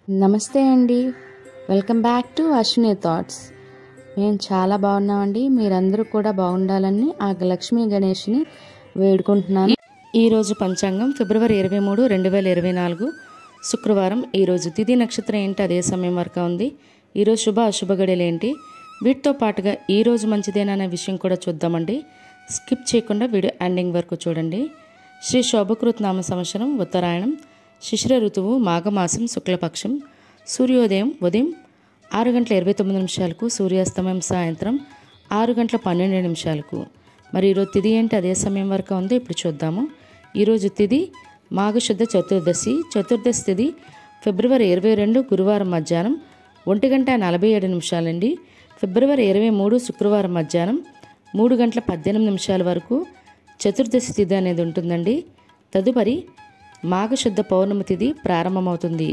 నమస్తే అండి welcome back to Ashwini thoughts మేము చాలా బాగున్నామండి మీరందరూ కూడా బాగుండాలని ఆ లక్ష్మీ గణేష్ని వేడుకుంటున్నాను ఈరోజు పంచాంగం ఫిబ్రవరి ఇరవై మూడు రెండు వేల ఇరవై నాలుగు శుక్రవారం ఈరోజు తిథి నక్షత్రం ఏంటి అదే సమయం వరకు ఉంది ఈరోజు శుభ అశుభ గడియలు ఏంటి వీటితో పాటుగా ఈరోజు మంచిదేనా అనే విషయం కూడా చూద్దామండి స్కిప్ చేయకుండా వీడియో ఎండింగ్ వరకు చూడండి శ్రీ శోభకృత్ నామ సంవత్సరం ఉత్తరాయణం శిశిర ఋతువు మాఘమాసం శుక్లపక్షం సూర్యోదయం ఉదయం ఆరు గంటల ఇరవై తొమ్మిది నిమిషాలకు సూర్యాస్తమయం సాయంత్రం ఆరు గంటల పన్నెండు నిమిషాలకు మరి ఈరోజు తిథి ఏంటి అదే సమయం వరకు ఉందో ఇప్పుడు చూద్దాము ఈరోజు తిథి మాఘశుద్ధ చతుర్దశి చతుర్దశి తిథి ఫిబ్రవరి ఇరవై రెండు గురువారం మధ్యాహ్నం ఒంటి గంట నలభై ఏడు నిమిషాలండి ఫిబ్రవరి ఇరవై మూడు శుక్రవారం మధ్యాహ్నం మూడు గంటల పద్దెనిమిది నిమిషాల వరకు చతుర్దశి తిథి అనేది ఉంటుందండి తదుపరి మాఘశుద్ధ పౌర్ణమి తిథి ప్రారంభమవుతుంది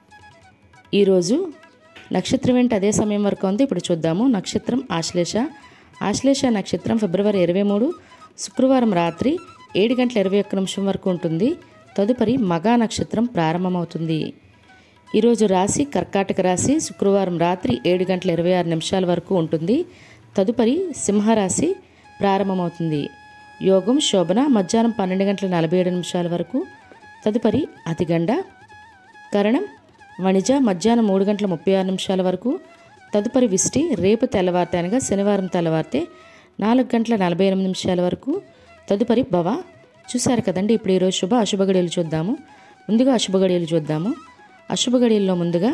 ఈరోజు నక్షత్రం ఏంటి అదే సమయం వరకు ఉంది ఇప్పుడు చూద్దాము నక్షత్రం ఆశ్లేష ఆశ్లేష నక్షత్రం ఫిబ్రవరి ఇరవై మూడు శుక్రవారం రాత్రి ఏడు గంటల ఇరవై ఒక్క నిమిషం వరకు ఉంటుంది తదుపరి మగా నక్షత్రం ప్రారంభమవుతుంది ఈరోజు రాశి కర్కాటక రాశి శుక్రవారం రాత్రి ఏడు గంటల ఇరవై ఆరు నిమిషాల వరకు ఉంటుంది తదుపరి సింహరాశి ప్రారంభమవుతుంది యోగం శోభన మధ్యాహ్నం పన్నెండు గంటల నలభై ఏడు నిమిషాల వరకు తదుపరి అతిగండ కరణం వణిజ మధ్యాహ్నం మూడు గంటల ముప్పై ఆరు నిమిషాల వరకు తదుపరి విష్టి రేపు తెల్లవారితే అనగా శనివారం తెల్లవారితే నాలుగు గంటల నలభై ఎనిమిది నిమిషాల వరకు తదుపరి భవ చూశారు కదండి ఇప్పుడు ఈరోజు శుభ అశుభ గడియలు చూద్దాము ముందుగా అశుభ గడియలు చూద్దాము అశుభ గడియల్లో ముందుగా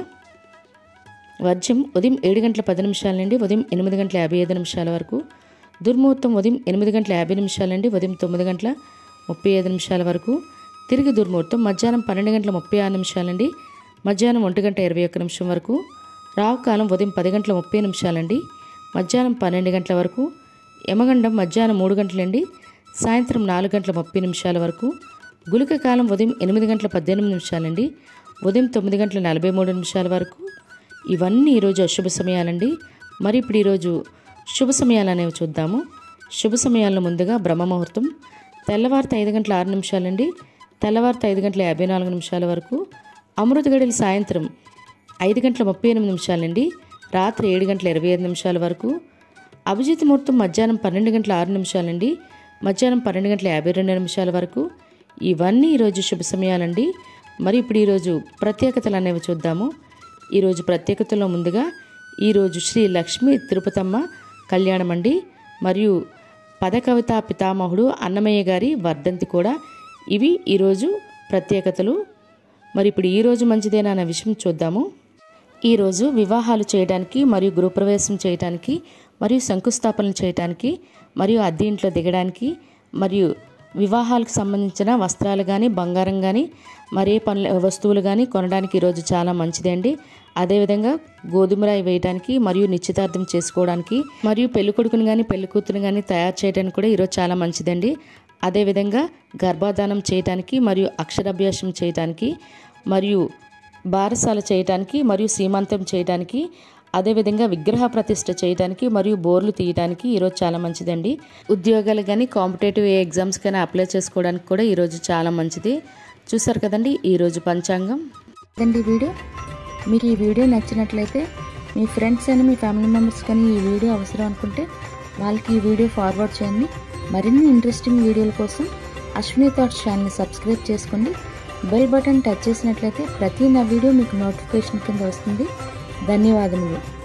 వర్జ్యం ఉదయం ఏడు గంటల పది నిమిషాల నుండి ఉదయం ఎనిమిది గంటల యాభై ఐదు నిమిషాల వరకు దుర్ముహూర్తం ఉదయం ఎనిమిది గంటల యాభై నిమిషాల నుండి ఉదయం తొమ్మిది గంటల ముప్పై ఐదు నిమిషాల వరకు తిరిగి దుర్ముహూర్తం మధ్యాహ్నం పన్నెండు గంటల ముప్పై ఆరు నిమిషాల నుండి మధ్యాహ్నం ఒంటి గంట ఇరవై ఒక్క నిమిషం వరకు రావు కాలం ఉదయం పది గంటల ముప్పై నిమిషాలండి మధ్యాహ్నం పన్నెండు గంటల వరకు యమగండం మధ్యాహ్నం మూడు గంటల నుండి సాయంత్రం నాలుగు గంటల ముప్పై నిమిషాల వరకు గులిక కాలం ఉదయం ఎనిమిది గంటల పద్దెనిమిది నిమిషాలండి ఉదయం తొమ్మిది గంటల నలభై మూడు నిమిషాల వరకు ఇవన్నీ ఈరోజు అశుభ సమయాలండి మరి ఇప్పుడు ఈరోజు శుభ సమయాలు అనేవి చూద్దాము శుభ సమయాల్లో ముందుగా బ్రహ్మ ముహూర్తం తెల్లవారితే ఐదు గంటల ఆరు నిమిషాలండి తెల్లవారితే ఐదు గంటల యాభై నాలుగు నిమిషాల వరకు అమృత గడియలు సాయంత్రం ఐదు గంటల ముప్పై ఎనిమిది నిమిషాలండి రాత్రి ఏడు గంటల ఇరవై ఐదు నిమిషాల వరకు అభిజిత్ ముహూర్తం మధ్యాహ్నం పన్నెండు గంటల ఆరు నిమిషాలండి మధ్యాహ్నం పన్నెండు గంటల యాభై రెండు నిమిషాల వరకు ఇవన్నీ ఈరోజు శుభ సమయాలండి మరి ఇప్పుడు ఈరోజు ప్రత్యేకతలు అనేవి చూద్దాము ఈరోజు ప్రత్యేకతలో ముందుగా ఈరోజు శ్రీ లక్ష్మీ తిరుపతమ్మ కళ్యాణం అండి మరియు పదకవిత పితామహుడు అన్నమయ్య గారి వర్ధంతి కూడా ఇవి ఈరోజు ప్రత్యేకతలు మరి ఇప్పుడు ఈరోజు మంచిదేనా అనే విషయం చూద్దాము ఈరోజు వివాహాలు చేయడానికి మరియు గృహప్రవేశం చేయడానికి మరియు శంకుస్థాపనలు చేయడానికి మరియు అద్దె ఇంట్లో దిగడానికి మరియు వివాహాలకు సంబంధించిన వస్త్రాలు కానీ బంగారం కానీ మరే పనుల వస్తువులు కానీ కొనడానికి ఈరోజు చాలా మంచిది అండి అదేవిధంగా గోధుమ రాయి వేయడానికి మరియు నిశ్చితార్థం చేసుకోవడానికి మరియు పెళ్లి కొడుకుని కానీ పెళ్లి కూతురు కానీ తయారు చేయడానికి కూడా ఈరోజు చాలా మంచిదండి అదేవిధంగా గర్భాధానం చేయడానికి మరియు అక్షరాభ్యాసం చేయడానికి మరియు బారసాల చేయడానికి మరియు సీమంతం చేయడానికి అదేవిధంగా విగ్రహ ప్రతిష్ఠ చేయడానికి మరియు బోర్లు తీయడానికి ఈరోజు చాలా మంచిదండి ఉద్యోగాలు కానీ కాంపిటేటివ్ ఎగ్జామ్స్ కానీ అప్లై చేసుకోవడానికి కూడా ఈరోజు చాలా మంచిది చూసారు కదండి ఈరోజు పంచాంగం ఇదండి వీడియో మీకు ఈ వీడియో నచ్చినట్లయితే మీ ఫ్రెండ్స్ అని మీ ఫ్యామిలీ మెంబర్స్ కానీ ఈ వీడియో అవసరం అనుకుంటే వాళ్ళకి ఈ వీడియో ఫార్వర్డ్ చేయండి మరిన్ని ఇంట్రెస్టింగ్ వీడియోల కోసం అశ్విని థాట్స్ ఛానల్ని సబ్స్క్రైబ్ చేసుకోండి బెల్ బటన్ టచ్ చేసినట్లయితే ప్రతి నా వీడియో మీకు నోటిఫికేషన్ కింద వస్తుంది ధన్యవాదములు